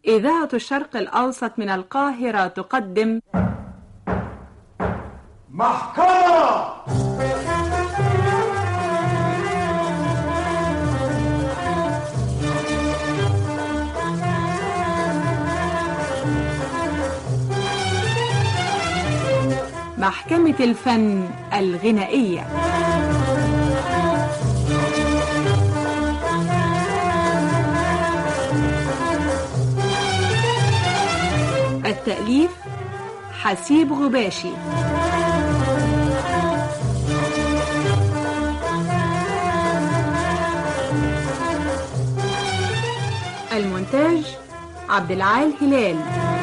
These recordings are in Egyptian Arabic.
إذاعة الشرق الأوسط من القاهرة تقدم محكمة محكمة الفن الغنائية التأليف حسيب غباشي المونتاج عبد العال هلال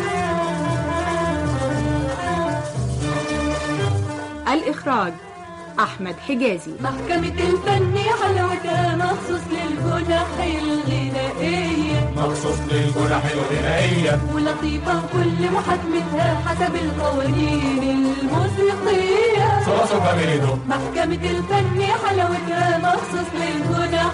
الإخراج أحمد حجازي محكمة الفن حلاوتها مخصوص للجنح الغنائية مخصوص للجنح الغنائية ولطيفة وكل محاكمتها حسب القوانين الموسيقية صلاصة كاميريدو محكمة الفن حلاوتها مخصوص للجنح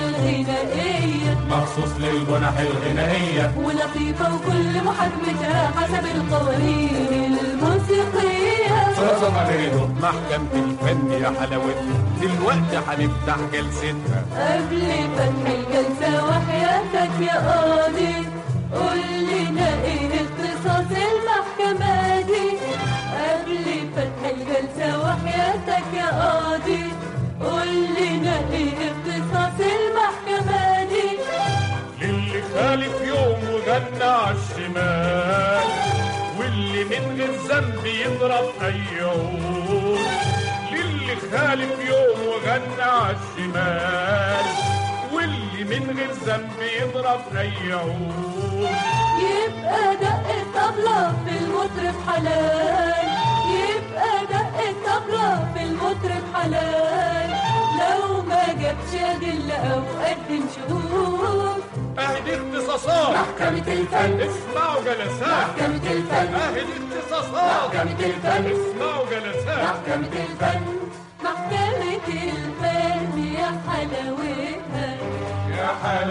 الغنائية مخصوص للجنح الغنائية ولطيفة وكل محاكمتها حسب القوانين الموسيقية صلاصة كاميريدو محكمة الفن يا حلاوتها دلوقتي هنفتح جلستها قبل فتح الجلسة وحياتك يا قاضي قول لنا ايه اختصاص المحكمة دي قبل فتح الجلسة وحياتك يا قاضي قول لنا ايه اختصاص المحكمة دي للي خالف يوم وغنى عالشمال واللي من غير ذنب يضرب اي عود للي خالف يوم وغنى عالشمال واللي من غير ذنب يضرب اي عود يبقى دق الطبلة في المطرب حلال يبقى دق الطبلة في المطرب حلال لو ما جابش أدلة أو قدم شهود اهدي اختصاصات محكمة الفن اسمعوا جلسات محكمة الفن اهدي اختصاصات محكمة الفن اسمعوا جلسات محكمة الفن محكمة الفن يا حلاوتها يا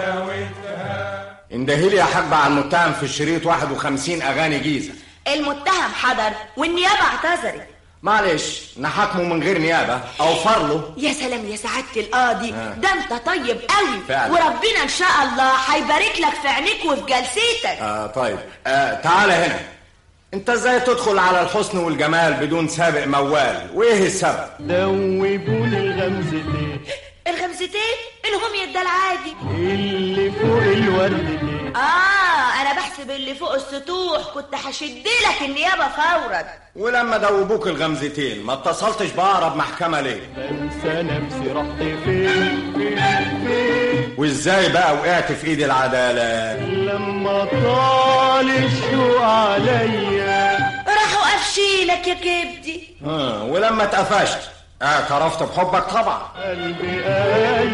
حلاوتها اندهيلي يا حاج على المتهم في الشريط 51 اغاني جيزه المتهم حضر والنيابة اعتذرت معلش نحاكمه من غير نيابه اوفر له يا سلام يا سعادة القاضي ده انت طيب قوي فعلا. وربنا ان شاء الله هيبارك لك في عينيك وفي جلستك آه طيب آه تعالى هنا انت ازاي تدخل على الحسن والجمال بدون سابق موال وايه السبب دوبوني الغمزتين الغمزتين الهم يدى العادي اللي فوق الوردتين اه انا بحسب اللي فوق السطوح كنت هشد لك النيابة فورا ولما دوبوك الغمزتين ما اتصلتش بأقرب محكمة ليه بنسى نفسي رحت فين فين فين وازاي بقى وقعت في ايد العدالة لما طال الشوق عليا راحوا قافشينك يا كبدي آه ولما اتقفشت اعترفت بحبك طبعا قلبي قايل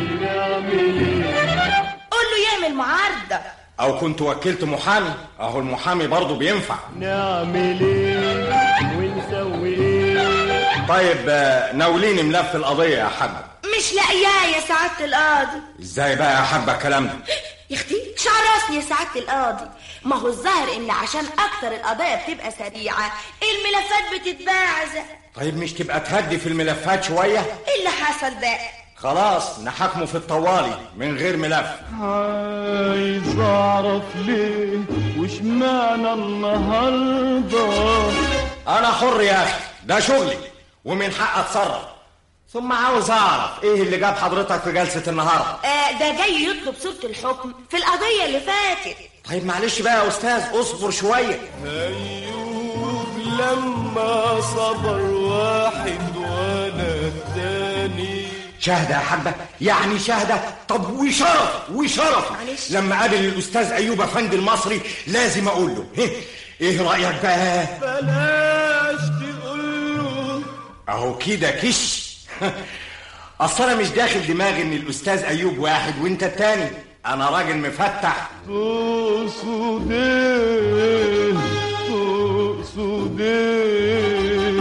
نعمل ايه قول له يعمل معارضة او كنت وكلت محامي اهو المحامي برضه بينفع نعمل ايه ونسوي ايه طيب آه، ناوليني ملف القضية يا حاج مش لاقياه يا سعادة القاضي ازاي بقى يا حاج الكلام ده يا اختي شعر راسني يا سعادة القاضي ما هو الظاهر ان عشان اكتر القضايا بتبقى سريعة الملفات بتتباعزق طيب مش تبقى تهدي في الملفات شوية ايه اللي حصل بقى خلاص نحاكمه في الطوالي من غير ملف عايز اعرف ليه وش معنى النهارده انا حر يا اخي ده شغلي ومن حق اتصرف ثم عاوز اعرف ايه اللي جاب حضرتك في جلسة النهاردة آه ده جاي يطلب صورة الحكم في القضية اللي فاتت طيب معلش بقى يا استاذ اصبر شوية أيوب لما صبر واحد وانا التاني شهدة يا حبة يعني شهدة طب وشرف وشرف معلش. لما قابل الأستاذ أيوب أفندي المصري لازم أقول له هه، إيه رأيك بقى بلاش تقول له أهو كده كش أصل أنا مش داخل دماغي إن الأستاذ أيوب واحد وأنت التاني أنا راجل مفتح تقصد ايه تقصد ايه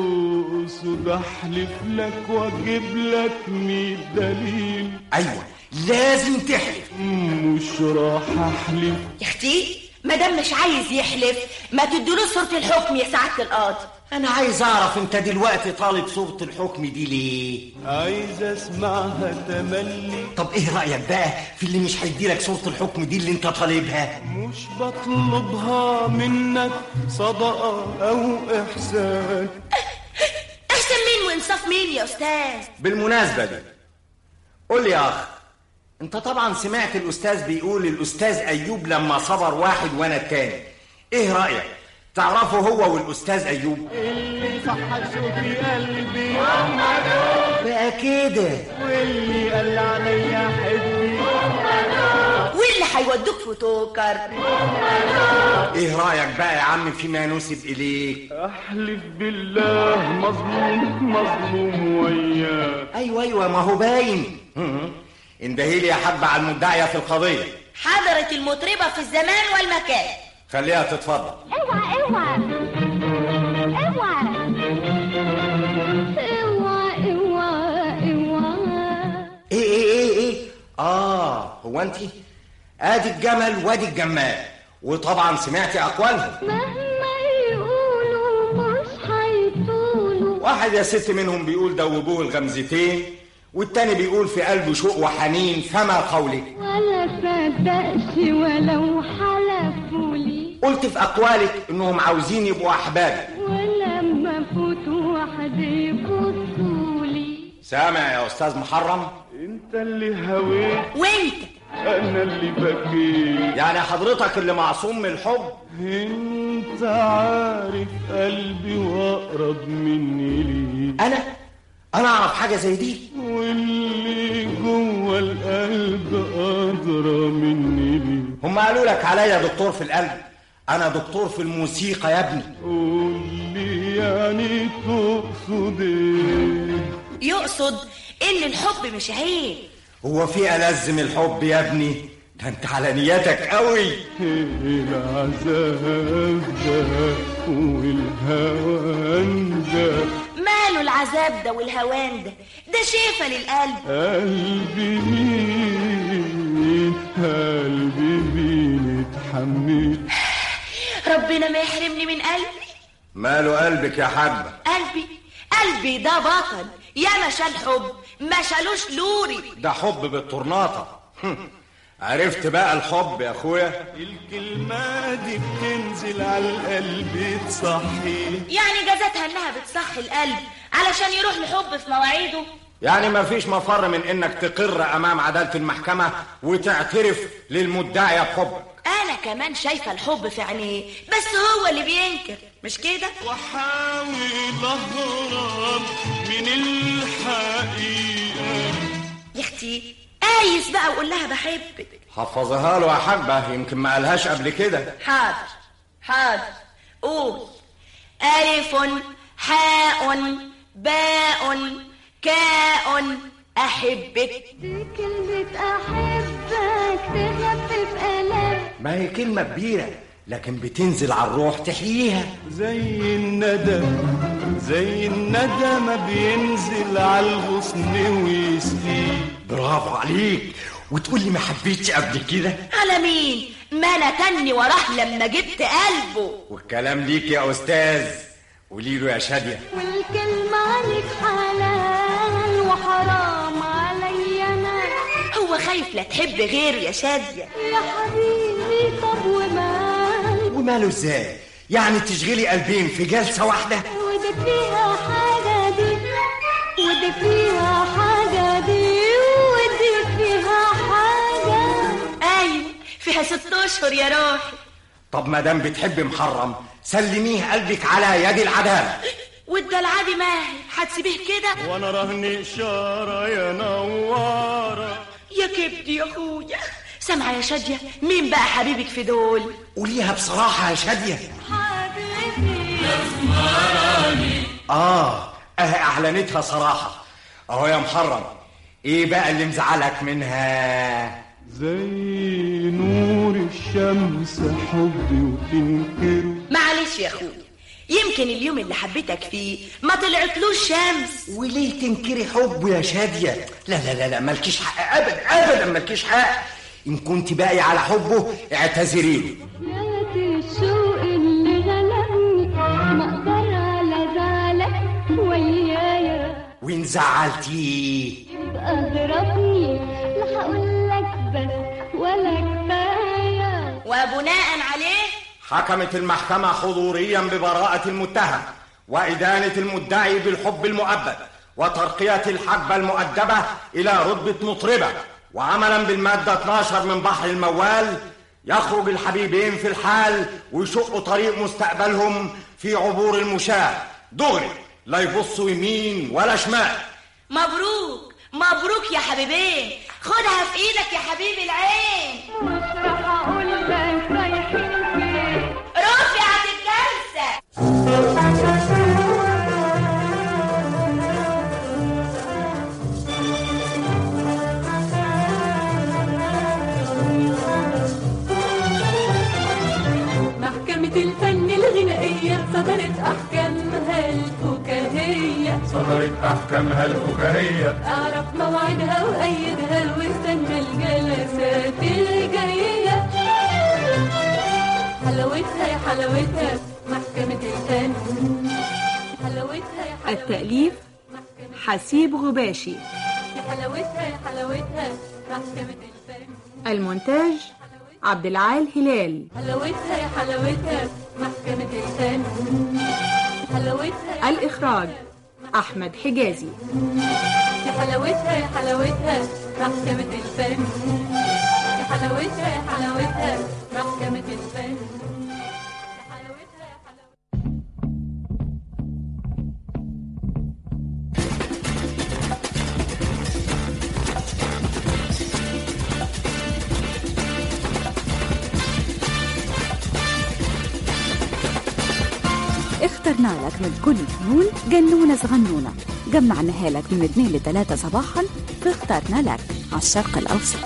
تقصد احلف لك واجيب لك مية دليل أيوة لازم تحلف مش راح احلف يا اختي ما دام مش عايز يحلف ما تدلوش صورة الحكم يا سعادة القاضي انا عايز اعرف انت دلوقتي طالب صورة الحكم دي ليه عايز اسمعها تملي طب ايه رأيك بقى في اللي مش هيديلك صورة الحكم دي اللي انت طالبها مش بطلبها منك صدقة او احسان احسن مين وانصاف مين يا استاذ بالمناسبة دي قول لي يا اخ انت طبعا سمعت الاستاذ بيقول الاستاذ ايوب لما صبر واحد وانا التاني ايه رأيك تعرفه هو والاستاذ ايوب اللي صح في قلبي بقى كده واللي قال عليا حبي واللي هيودوك في توكر ايه رأيك بقى يا عم فيما ينسب اليك احلف بالله مظلوم مظلوم وياك ايوه ايوه ما هو باين اندهيلي يا حب على المدعية في القضية حضرت المطربة في الزمان والمكان خليها تتفضل اوعى اوعى اوعى اوعى اوعى اوعى ايه ايه ايه ايه اه هو انت ادي الجمل وادي الجمال وطبعا سمعتي اقوالهم مهما يقولوا مش هيطولوا واحد يا ست منهم بيقول دوبوه الغمزتين والتاني بيقول في قلبه شوق وحنين فما قولك ولا صدقش ولو حلفوا لي قلت في اقوالك انهم عاوزين يبقوا احباب ولما فوت واحد يبصوا لي سامع يا استاذ محرم انت اللي هويت وانت انا اللي بكيت يعني حضرتك اللي معصوم من الحب انت عارف قلبي واقرب مني ليه انا انا اعرف حاجه زي دي واللي جوه القلب ادرى مني ليه هم قالوا لك عليا دكتور في القلب انا دكتور في الموسيقى يا ابني قول لي يعني تقصد ايه يقصد ان الحب مش عيب هو في ألذ من الحب يا ابني ده انت على نيتك قوي العذاب ده والهوان ده ماله العذاب ده والهوان ده ده شفا للقلب قلبي مين قلبي مين اتحمل ربنا ما يحرمني من قلبي ماله قلبك يا حبه قلبي قلبي ده بطل يا ما شال حب ما شالوش لوري ده حب بالطرناطه عرفت بقى الحب يا اخويا الكلمة دي بتنزل على القلب تصحيه يعني جازتها انها بتصحي القلب علشان يروح لحب في مواعيده يعني ما فيش مفر من انك تقر امام عداله المحكمه وتعترف للمدعيه بحبك انا كمان شايفه الحب في عينيه بس هو اللي بينكر مش كده وحاول اهرب من الحقيقة يا اختي قايس بقى وقول لها بحبك حفظها له يا حبه يمكن ما قالهاش قبل كده حاضر حاضر قول ألف حاء باء كاء أحبك دي كلمة أحبك تخفف ألم ما هي كلمه كبيره لكن بتنزل على الروح تحييها زي الندى زي الندى ما بينزل على الغصن ويسقيه برافو عليك وتقول لي ما حبيتش قبل كده على مين ما أنا تني وراه لما جبت قلبه والكلام ليك يا استاذ قولي له يا شاديه والكلمة عليك حلال وحرام عليا أنا هو خايف لا تحب غيره يا شادية يا حبيبي طب ومال وماله ازاي يعني تشغلي قلبين في جلسه واحده ودي فيها حاجة دي ودي فيها حاجة دي ودي فيها حاجة أيوة فيها ست أشهر يا روحي طب ما دام بتحب محرم سلميه قلبك على يد العداله والدلع دي ماهي هتسيبيه كده وانا رهن اشارة يا نوارة يا كبدي يا اخويا سامعه يا شاديه مين بقى حبيبك في دول قوليها بصراحه يا شاديه حبيبي اه اه اعلنتها صراحه اهو يا محرم ايه بقى اللي مزعلك منها زي نور الشمس حبي وتنكره معلش يا اخويا يمكن اليوم اللي حبيتك فيه ما طلعتلوش شمس وليه تنكري حبه يا شادية لا لا لا لا مالكيش حق أبدا أبدا مالكيش حق إن كنت باقي على حبه اعتذري له يا الشوق اللي غلبني ما اقدر على زعلك ويايا وإن زعلتيه يبقى اضربني لا هقول لك بس ولا كفايه وبناء عليه حكمت المحكمة حضوريا ببراءة المتهم وإدانة المدعي بالحب المؤبد وترقية الحجبة المؤدبة إلى رتبة مطربة وعملا بالمادة 12 من بحر الموال يخرج الحبيبين في الحال ويشقوا طريق مستقبلهم في عبور المشاة دغري لا يبصوا يمين ولا شمال مبروك مبروك يا حبيبين خدها في ايدك يا حبيب العين مش راح اقول لك رايحين فين رفعت الجلسة محكمة الفن الغنائية صدرت أحكامها الفكاهية صدرت أحكامها الفكاهية أعرف موعدها وأيدها واستنى الجلسات الجاية حلاوتها يا حلاوتها محكمة الفن حلاوتها يا حلاوتها التأليف حسيب غباشي يا حلاوتها يا حلاوتها محكمة الفن المونتاج عبد العال هلال حلاوتها يا حلاوتها محكمة الفن حلاوتها الإخراج أحمد حجازي يا حلاوتها يا حلاوتها محكمة الفن يا حلاوتها يا حلاوتها محكمة الفن يا حلاوتها يا حلاوتها اخترنا لك من كل الفنون جنونة صغنونة جمعناها لك من 2 ل 3 صباحا فاخترنا لك على الشرق الأوسط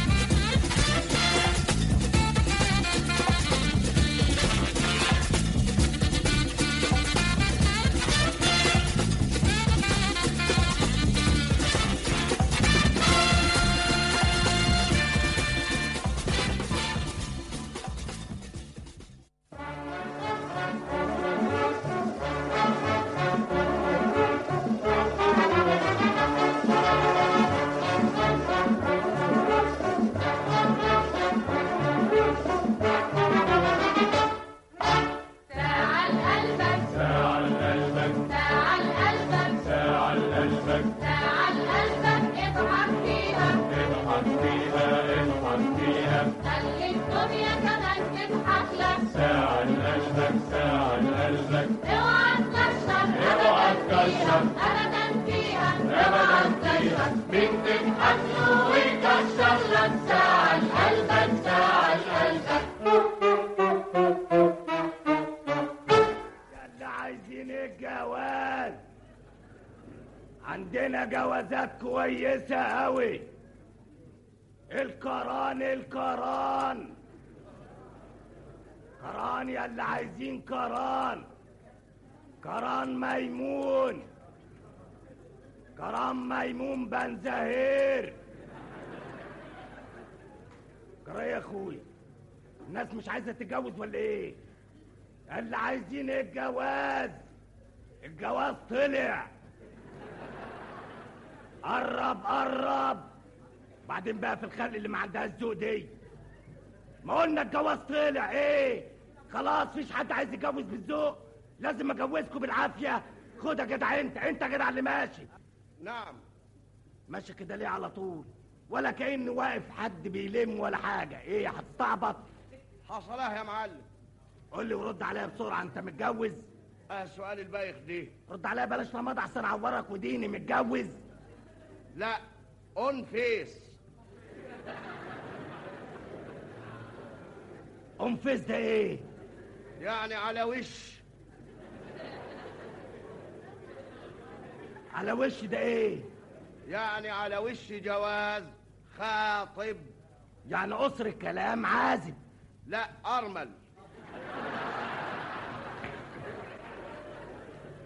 تعال قلبك تعال قلبك تعال قلبك تعال قلبك تعال قلبك اضحك فيها اضحك فيها اضحك فيها خلي الدنيا كمان تضحك لك تعال قلبك تعال قلبك اوعى تكشر اوعى تكشر ابدا فيها ابدا فيها مين تضحك له ويكشر لك تعال قلبك تعال قلبك اللي عايزين الجواز عندنا جوازات كويسة أوي القران القران قران يا اللي عايزين قران قران ميمون قران ميمون بن زهير جرى يا اخوي الناس مش عايزه تتجوز ولا ايه اللي عايزين الجواز الجواز طلع قرب قرب بعدين بقى في الخلق اللي ما عندهاش ذوق دي ما قلنا الجواز طلع ايه خلاص فيش حد عايز يتجوز بالذوق لازم اجوزكم بالعافيه خد يا جدع انت انت يا جدع اللي ماشي نعم ماشي كده ليه على طول ولا كأن واقف حد بيلم ولا حاجه ايه هتستعبط حصلها يا معلم قول لي ورد عليا بسرعه انت متجوز اه السؤال البايخ دي رد عليا بلاش رماد احسن اعورك وديني متجوز لا اون فيس ام فيس ده ايه يعني على وش على وش ده ايه يعني على وش جواز خاطب يعني قصر الكلام عازب لا ارمل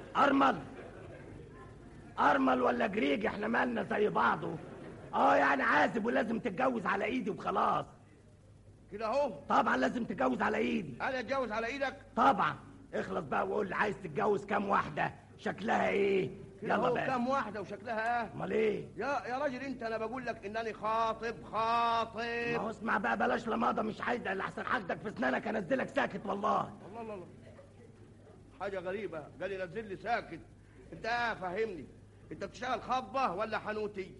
ارمل ارمل ولا جريج احنا مالنا زي بعضه اه يعني عازب ولازم تتجوز على ايدي وخلاص كده اهو طبعا لازم تتجوز على ايدي انا اتجوز على ايدك طبعا اخلص بقى وقول لي عايز تتجوز كام واحده شكلها ايه كده يلا اهو بقى كام واحده وشكلها ايه امال ايه يا يا راجل انت انا بقول لك انني خاطب خاطب ما هو اسمع بقى بلاش لماضه مش عايز اللي احسن حاجتك في اسنانك انزلك ساكت والله الله الله الله حاجه غريبه قال لي نزل لي ساكت انت آه فهمني انت بتشتغل خطبه ولا حنوتي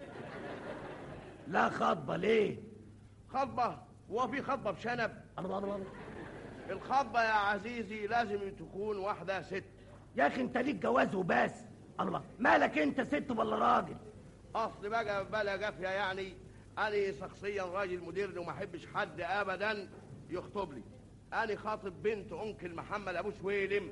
لا خطبه ليه خطبه هو في خطبه بشنب الله الله الله الخطبه يا عزيزي لازم تكون واحده ست يا اخي انت ليك جواز وبس الله مالك انت ست ولا راجل اصل بقى بلا جافيه يعني انا شخصيا راجل مدير وما احبش حد ابدا يخطب لي انا خاطب بنت انكل محمد ابو سويلم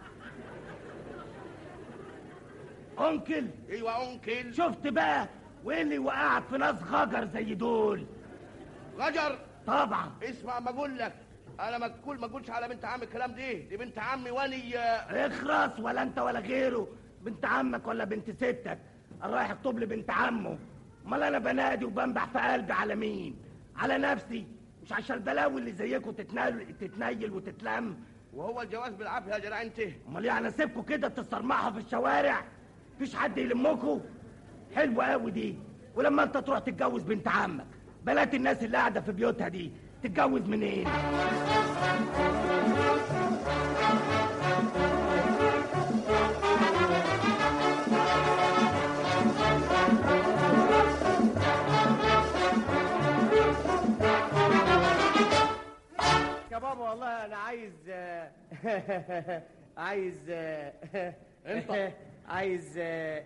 انكل ايوه انكل شفت بقى وايه اللي وقعك في ناس غجر زي دول غجر طبعا اسمع ما اقول لك انا ما تقول ما تقولش على بنت عمي الكلام ده دي بنت عمي واني اخرس ولا انت ولا غيره بنت عمك ولا بنت ستك انا رايح اخطب لي بنت عمه امال انا بنادي وبنبح في قلبي على مين على نفسي مش عشان البلاوي اللي زيكم تتنيل تتنيل وتتلم وهو الجواز بالعافيه يا جدع انت امال يعني اسيبكم كده تتصرمحوا في الشوارع مفيش حد يلمكم حلوه قوي دي ولما انت تروح تتجوز بنت عمك بنات الناس اللي قاعده في بيوتها دي تتجوز منين يا بابا والله انا عايز عايز انت. عايز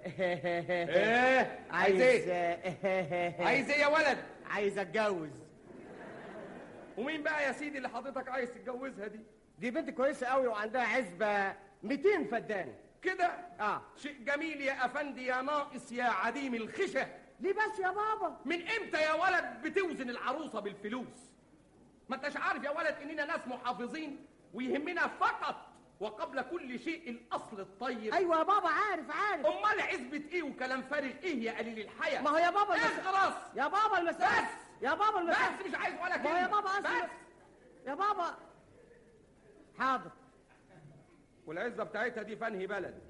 ايه عايز ايه عايز ايه يا ولد عايز اتجوز ومين بقى يا سيدي اللي حضرتك عايز تتجوزها دي دي بنت كويسه قوي وعندها عزبه 200 فدان كده اه شيء جميل يا افندي يا ناقص يا عديم الخشة ليه بس يا بابا من امتى يا ولد بتوزن العروسة بالفلوس ما انتش عارف يا ولد اننا ناس محافظين ويهمنا فقط وقبل كل شيء الاصل الطيب ايوه يا بابا عارف عارف امال عزبة ايه وكلام فارغ ايه يا قليل الحياة ما هو يا بابا ايه المس- خلاص يا بابا المسألة بس يا بابا المسألة بس مش عايز ولا ما هو يا كلمة بابا أصل بس يا بابا حاضر والعزة بتاعتها دي فانهي بلد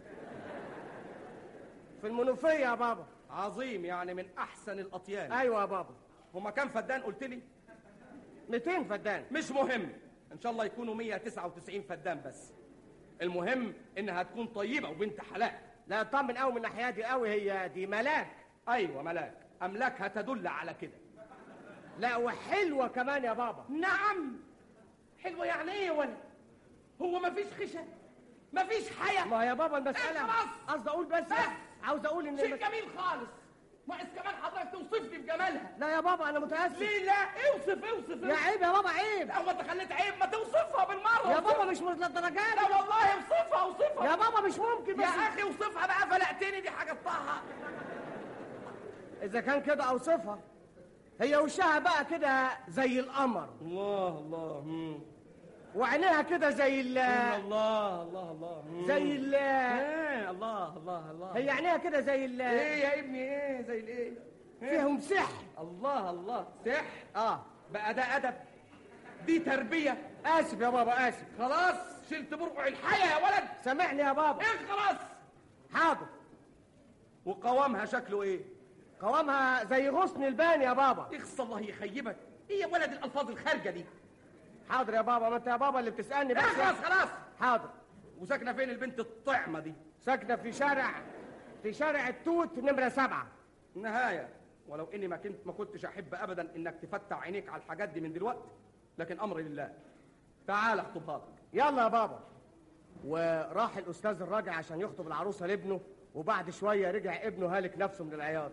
في المنوفية يا بابا عظيم يعني من احسن الاطيان ايوه يا بابا هما كام فدان قلت لي 200 فدان مش مهم ان شاء الله يكونوا 199 فدان بس المهم انها تكون طيبه وبنت حلال لا اطمن قوي من الناحيه دي قوي هي دي ملاك ايوه ملاك املاكها تدل على كده لا وحلوه كمان يا بابا نعم حلوه يعني ايه يا ولد هو مفيش خشة مفيش حياه ما يا بابا المساله إيه خلاص. قصدي اقول بس, بس. عاوز اقول ان شيء المس... جميل خالص ناقص كمان حضرتك توصفني بجمالها لا يا بابا انا متاسف ليه لا اوصف اوصف يا عيب يا بابا عيب لا هو انت خليت عيب ما توصفها بالمره يا بابا اوصفها. مش للدرجه دي لا والله اوصفها اوصفها يا بابا مش ممكن يا بس اخي اوصفها بقى فلقتني دي حاجه طاحه اذا كان كده اوصفها هي وشها بقى كده زي القمر الله الله مم. وعينيها كده زي ال الله الله الله مم. زي ال ايه الله الله الله هي عينيها كده زي ال ايه يا ابني ايه زي الايه فيهم سحر الله الله سح اه بقى ده ادب دي تربيه اسف يا بابا اسف خلاص شلت برقع الحياه يا ولد سامحني يا بابا ايه خلاص حاضر وقوامها شكله ايه قوامها زي غصن البان يا بابا اخص الله يخيبك ايه يا ولد الالفاظ الخارجه دي حاضر يا بابا ما انت يا بابا اللي بتسالني بس اخلص خلاص حاضر وساكنه فين البنت الطعمه دي ساكنه في شارع في شارع التوت نمره سبعة نهايه ولو اني ما كنت ما كنتش احب ابدا انك تفتح عينيك على الحاجات دي من دلوقتي لكن امر لله تعال اخطبها لك يلا يا بابا وراح الاستاذ الراجع عشان يخطب العروسه لابنه وبعد شويه رجع ابنه هالك نفسه من العياط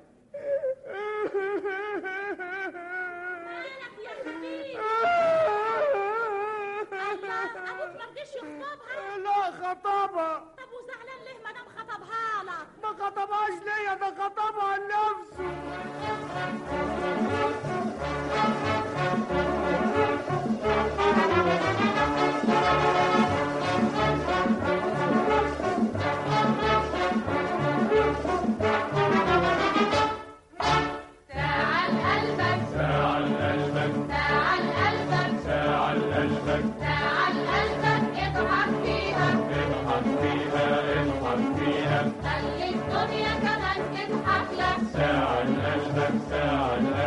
مالك يا حبيبي الله ابوك ما رضيش يخطبها لا خطبها طب وزعلان ليه ما دام خطبها لك ما خطبهاش ليا ده خطبها لنفسه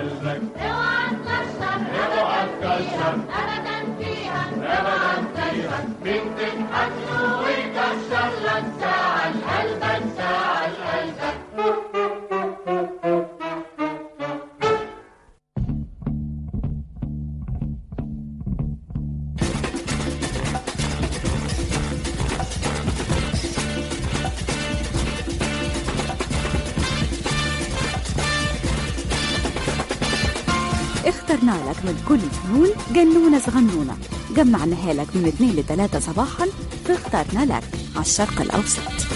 قلبك اوعى تكشر اوعى تكشر ابدا فيها ابدا فيها مين تضحك له ويكشر لك زعل قلبك زعل قلبك اخترنا لك من كل فنون جنونة صغنونة جمعناها لك من 2 ل 3 صباحا فاخترنا لك على الشرق الأوسط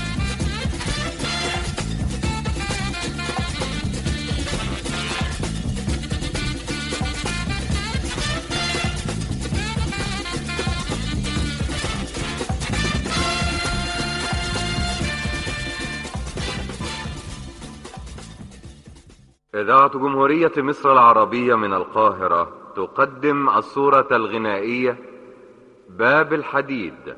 إذاعة جمهورية مصر العربية من القاهرة تقدم الصورة الغنائية باب الحديد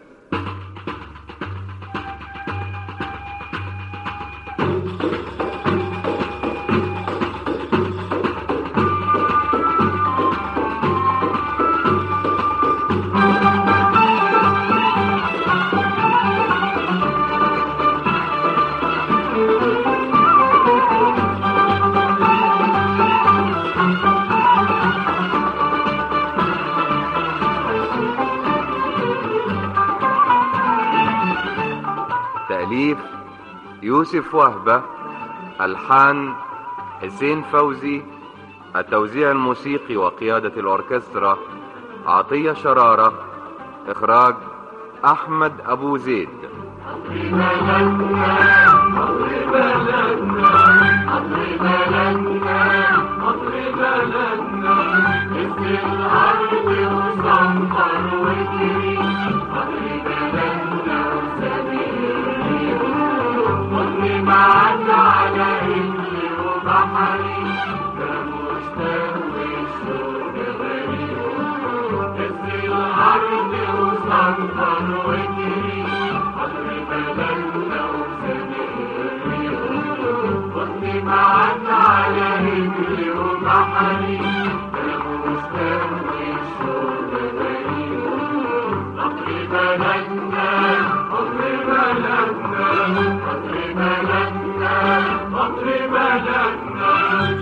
تأليف يوسف وهبة ألحان حسين فوزي التوزيع الموسيقي وقيادة الأوركسترا عطية شرارة إخراج أحمد أبو زيد معاك على رجلي وبحري ده مشتاق والشوق غريب نزل الأرض وصنفر وجري قدر بلدنا وسمير خدني معاك على رجلي وبحري ده مشتاق والشوق غريب قدر بلدنا قدر بلدنا قدر بلدنا قدر بلدنا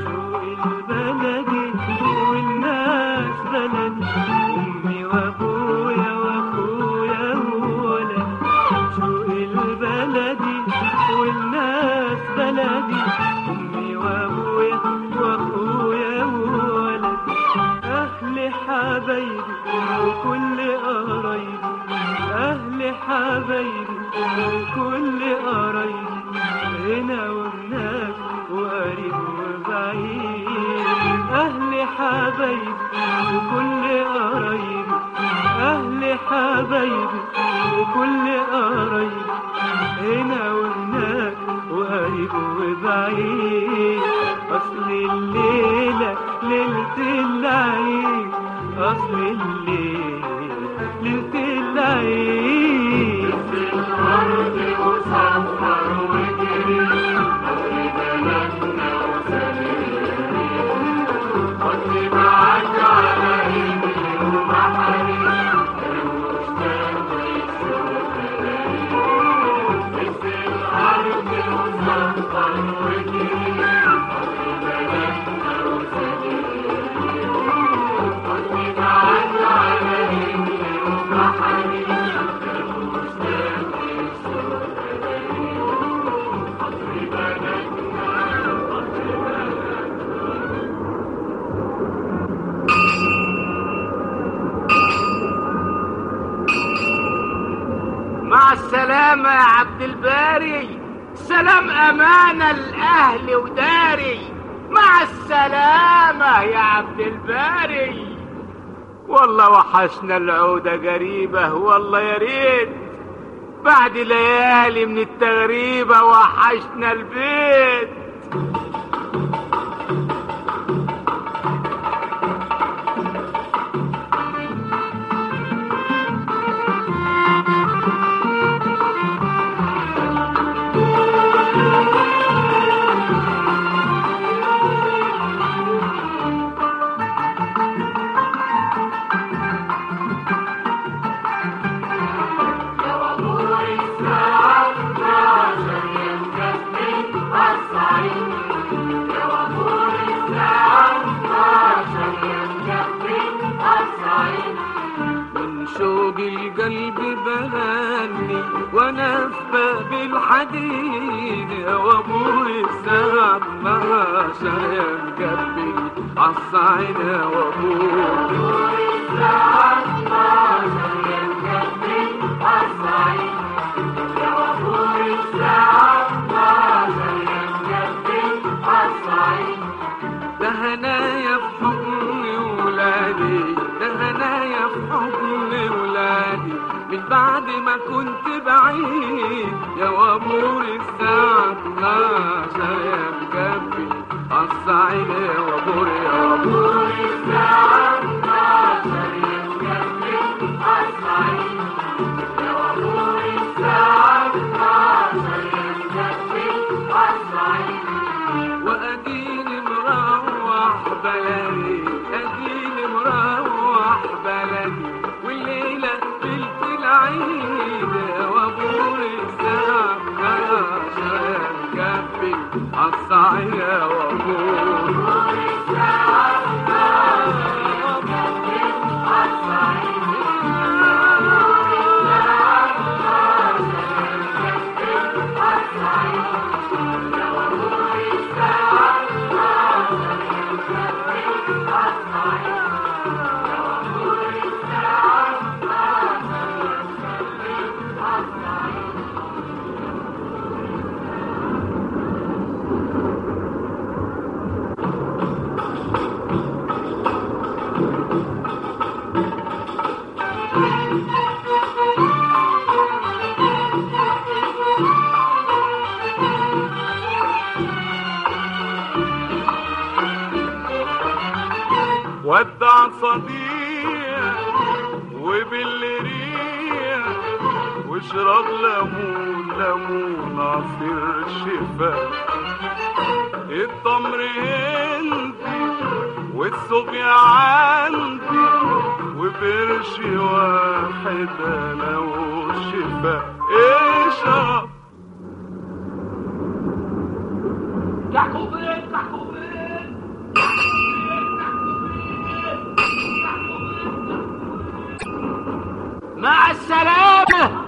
بلدي والناس بلدي أمي وأبويا وأخويا وولدي شوق البلدي والناس بلدي أمي وأبويا وأخويا وولدي أهل حبايبي وكل قرايبي أهل حبايبي وكل قرايبي هنا وهناك وقريب وبعيد أهل حبايبي وكل قرايبي أهل حبايبي وكل قرايبي هنا وهناك وقريب وبعيد أصل الليلة ليلة العيد أصل الليلة ليلة العيد في الأرض وصفر وجري قدر بلدنا وسمير خدني معاك على رجلي وبحري المشتاق والشوق غريب في الأرض وصفر وجري قدر بلدنا وسمير خدني معاك على رجلي وبحري المشتاق والشوق غريب قدر بلدنا قدر بلدنا مع السلامة يا عبد الباري سلام أمانة الأهل وداري مع السلامة يا عبد الباري والله وحشنا العودة قريبة والله يا ريت بعد ليالي من التغريبة وحشنا البيت قلبي بغني وانا في باب الحديد يا وابوي الساعة 12 يا مجبي عالصعيد يا وابوي الساعة 12 يا مجبي عالصعيد يا وابوي الساعة 12 يا مجبي عالصعيد ده هنايا في حضن ولادي ده هنايا في حضن ولادي من بعد ما كنت بعيد يا وابور الساعة 12 يا مجبي عالصعيد يا وابور يا وابور الساعة 12 يا مجبي عالصعيد يا وابوي الساعة 12 يا مجبي عالصعيد واديني مروح بلدي اديني مروح بلدي والليله ليله العيد وابور الساعه 12 مكفي عالصعيد يا وابور الساعة 12 يا مجبي عالصعيد ودع صديق وبالريح واشرب ليمون ليمون عصير الشفاء التمر هندي والصوبيا عندي وبرشي واحد انا والشفاء اشرب كحكومين كحكومين مع السلامة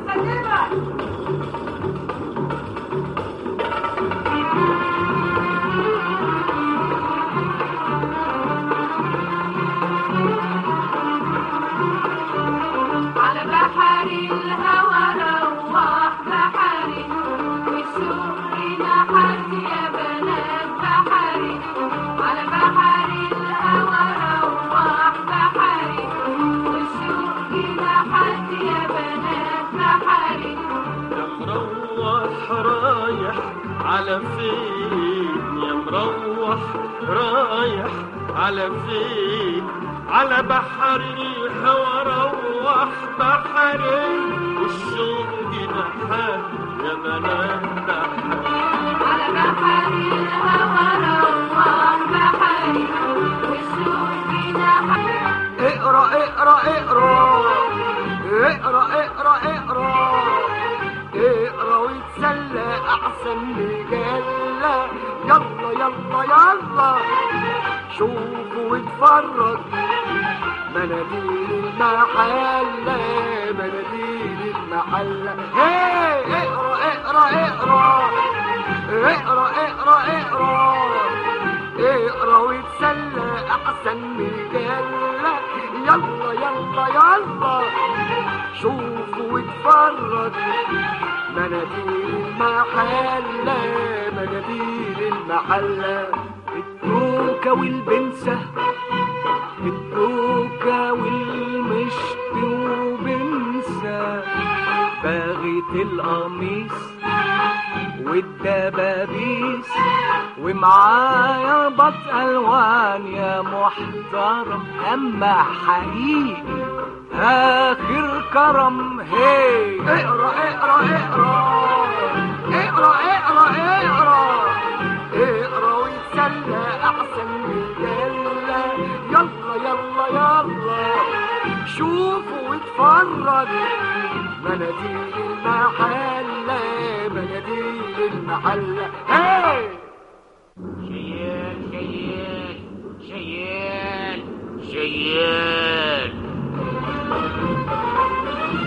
على بحر الهوى روح بحري وسوقنا حد يا بنات بحري على بحر الهوى روح بحري وسوقنا حد يا بنات بحري يا مروح رايح على فين يا مروح رايح على فين على بحر الهوى روح بحري والشوق جناحات يا بنات بحري على بحر الهوى روح بحري وسوقنا حد اقرا اقرا اقرا اقرا اقرا اقرا اقرا وتسلى احسن مجلة يلا يلا يلا شوف واتفرج مناديل المحلة مناديل المحلة هي اقرا اقرا اقرا اقرا اقرا اقرا اقرا وتسلى احسن مجلة يلا يلا يلا شوف واتفرج مناديل المحلة مناديل المحلة التوكة والبنسة التوكة والمشط وبنسة باغية القميص والدبابيس ومعايا بط الوان يا محترم اما حقيقي اخر كرم هي اقرا اقرا اقرا اقرا اقرا اقرا اقرا ويتسلى احسن مجلة يلا يلا يلا شوفوا واتفرج مناديل المحلة مناديل المحلة هي شيال شيال شيال شيال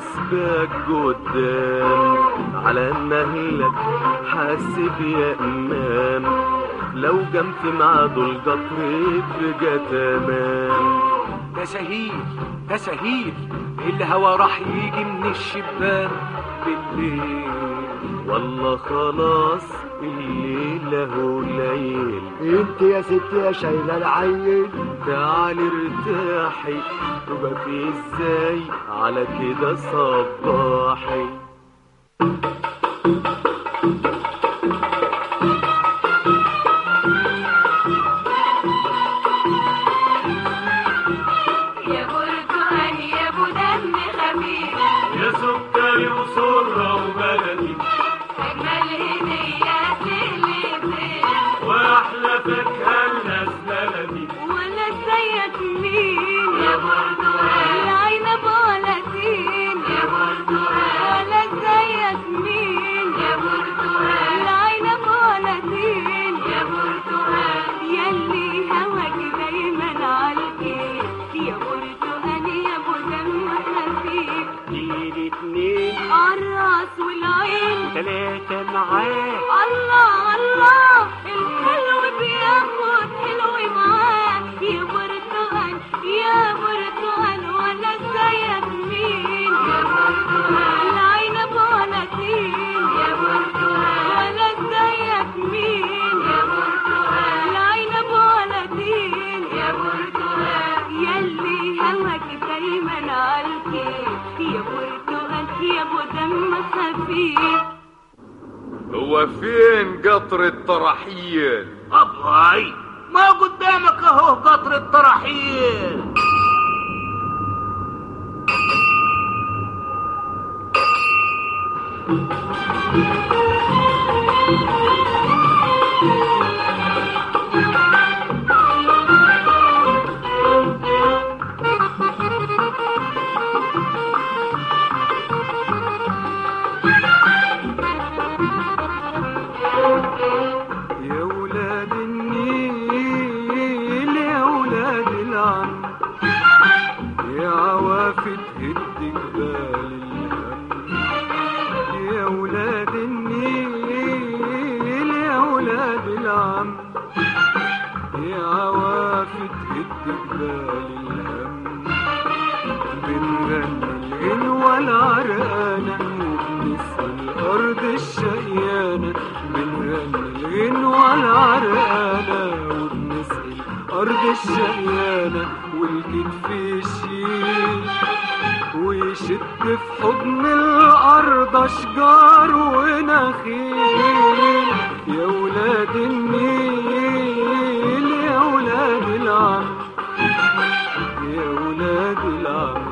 سباك قدام على مهلك حاسب يا امام لو جم في ميعاده القطر يبقى تمام تساهيل تساهيل الهوا راح يجي من الشباك بالليل والله خلاص الليلة هو ليل انت يا ستي يا شايلة العيل تعالي ارتاحي وبكي ازاي على كده صباحي يا برتقال يا ابو دم خفيف يا سكري وسرة وبلدي اجمل هديه تهلي واحلى فاكهة الناس بلدي ولا زيك مين يا برتقال العنب ولا تين يا برتقال ولا زيك مين يا برتقال العنب ولا تين يا برتقال يلي هواك دايما عالكيف يا برتقال يا ابو دم خفيف ايدي اتنين الراس والعين تلاتة معاه الله الله الحلو بياخد حلو معاه يا برتقال يا برتقال ولا زيك مين يا برتقال العنب ولا تين يا برتقال ولا زيك مين يا برتقال العنب ولا تين يا برتقال يلي هواك دايما عالكيف يا برتقال يا ابو دم خفيف هو فين قطر الطرحيل أبغاي ما قدامك اهو قطر الطرحيل يا ولاد النيل يا ولاد العم يا عوافي تهد جبال الهم يا ولاد النيل يا ولاد العم يا عوافي تهد جبال الهم بنغني الغنوة العرقانة وبنسقي الأرض الشقيانة بنغني الغنوة العرقانة وبنسقي الأرض الشقيانة والكتف يشيل ويشد في حضن الأرض أشجار ونخيل يا ولاد النيل يا ولاد العم يا ولاد العم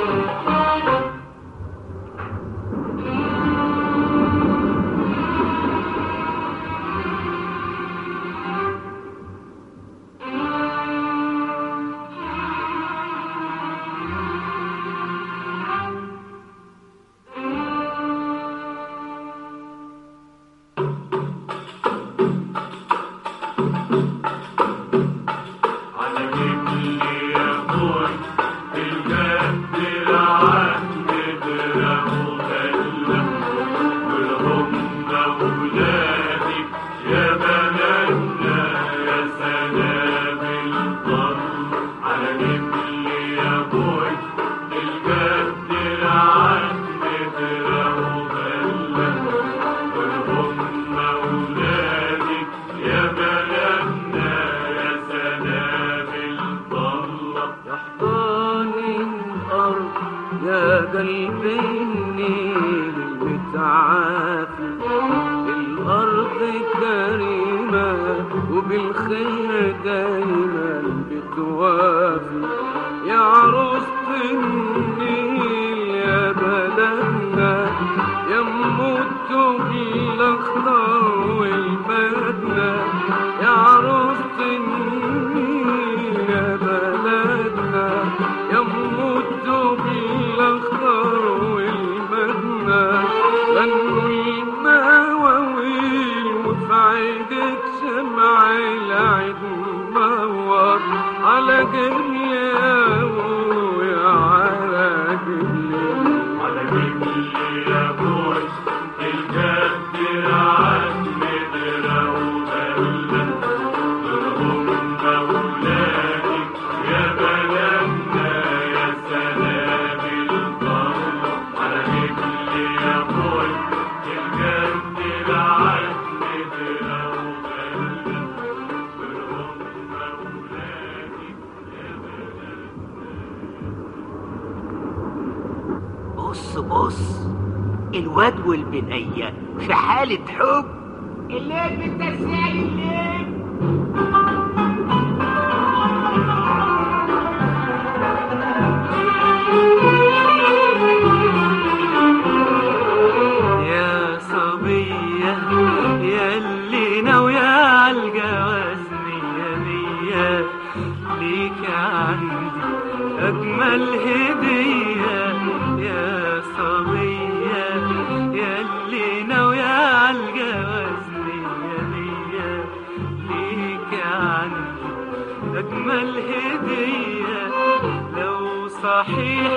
على جبلي يا بوي الجد العهد درع وغلة والهم أولادي يا بلدنا يا سلام القلب على جبلي يا بوي الجد العهد درع وغلة والهم أولادي يا بلدنا يا سلام الضلة يحضاني الأرض يا قلب النيل المتعافي الأرض كريمة وبالخير دايما بتوافي يا عروسة النيل يا بلدنا يا موتوا بالأخضر والمدنة يا عروسة النيل يا بلدنا يا موتوا بالأخضر والمدنة غنوا المواويل وفي عيدك شمع العيد منور على جبل يا أبويا على جبل على يا اخوي الجد العدل لو بص بص الواد والبنية في حالة حب الليل بالتسعير الليل يا صبية يا اللي ناوية عالجواز مية مية ليك عندي أجمل هدية يا صبية يا اللي ناوية عالجواز مية مية ليك عندي أجمل هدية لو صحيح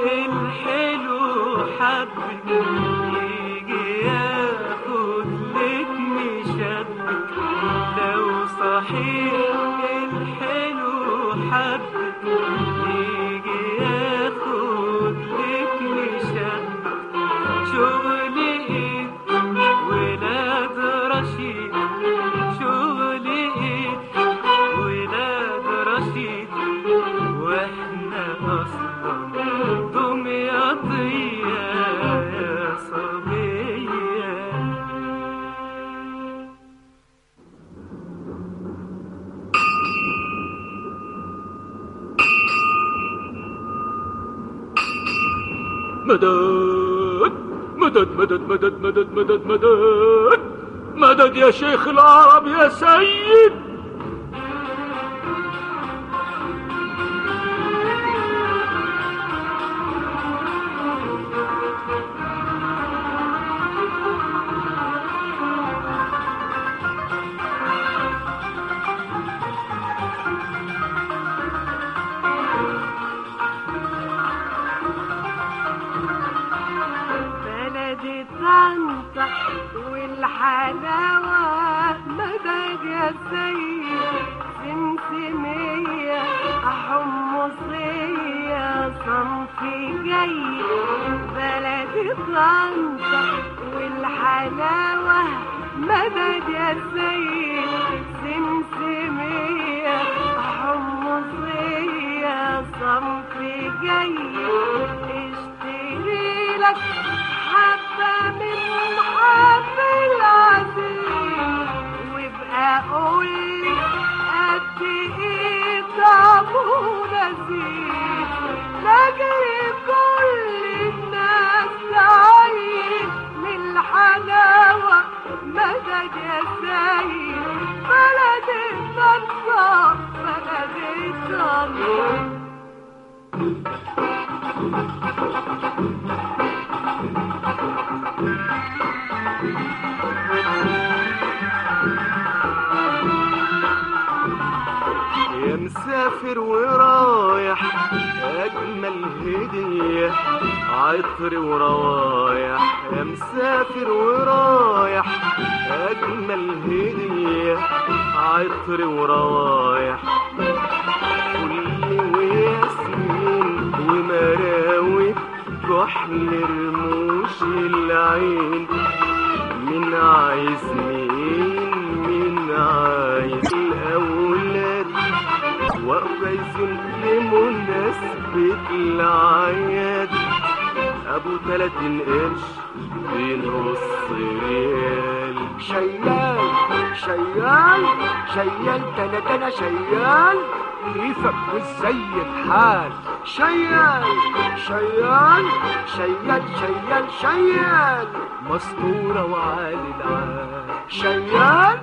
الحلو حبك يجي ياخد لك مشبك لو صحيح الحلو حبك يجي ياخد لك مشبك شغل ايد ولاد رشيد شغل ايد ولاد رشيد واحنا اصلا دمياطية يا صبية مدد مدد مدد مدد مدد مدد مدد مدد يا شيخ العرب يا سيد بلدي طنطا والحلاوة مدد يا سيد سمسمية حمصية صنفي جاي بلدي طنطا والحلاوة مدد يا سيد سمسمية حمصية صنفي جاي اشتري لك حبة من حب العزيز وابقى قولي قد ايه طعمه لذيذ لاجري كل الناس تعيش من الحلاوة مدد يا سيد بلد النصر بلد النصر يا مسافر ورايح أجمل هدية عطر وروايح يا مسافر ورايح أجمل هدية عطر وروايح فل وياسمين ومراوي كحل رموش العين من عايز مين من عايز الأولاد وأبيزن لمناسبة الأعياد أبو تلاتين قرش بنص ريال شيال شيال شيال تنا تنا شيال كيفك وازاي الحال شيال شيال شيال شيال شيال مسطورة وعالي العال شيال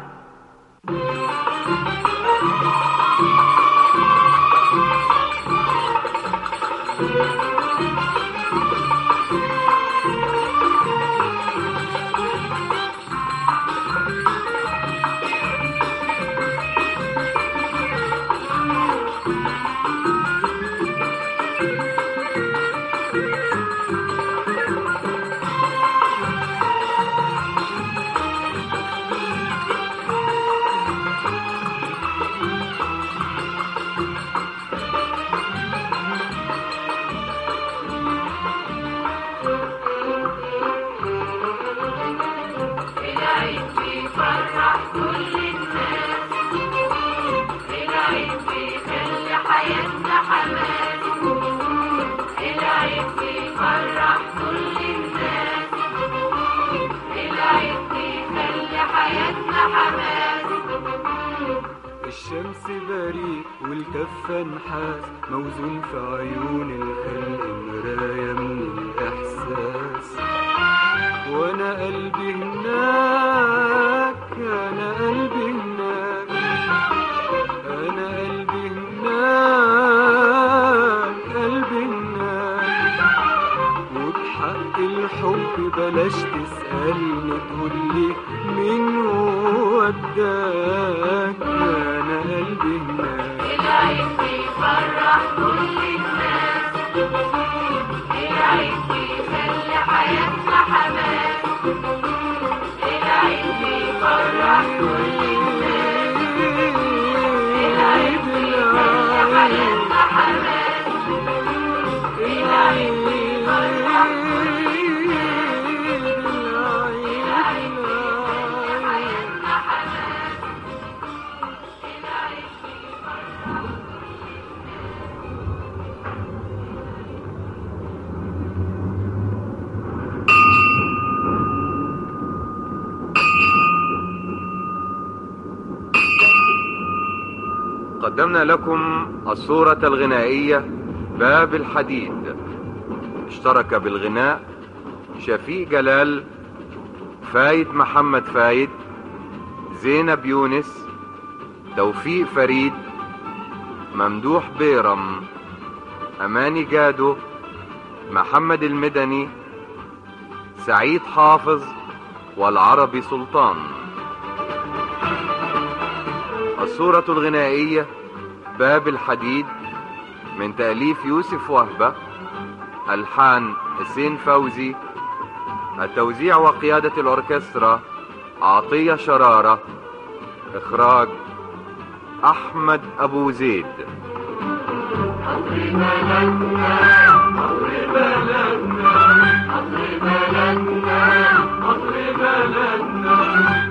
كف نحاس موزون في عيون الخلق مراية من الإحساس وأنا قلبي هناك أنا قلبي هناك أنا قلبي هناك قلبي هناك وبحق الحب بلاش تسألني تقولي مين وداك أنا قلبي هناك العيد بيفرح كل الناس العيد بيخلي حياتنا حماس العيد بيفرح كل الناس العيد بيخلي حياتنا حماس العيد بيفرح كل الناس العيد بيخلي حياتنا حماس العيد قدمنا لكم الصورة الغنائية باب الحديد اشترك بالغناء شفيق جلال فايد محمد فايد زينب يونس توفيق فريد ممدوح بيرم أماني جادو محمد المدني سعيد حافظ والعربي سلطان الصورة الغنائية باب الحديد من تأليف يوسف وهبة ألحان حسين فوزي التوزيع وقيادة الأوركسترا عطية شرارة إخراج أحمد أبو زيد قطر بلدنا قطر بلدنا قطر بلدنا قطر بلدنا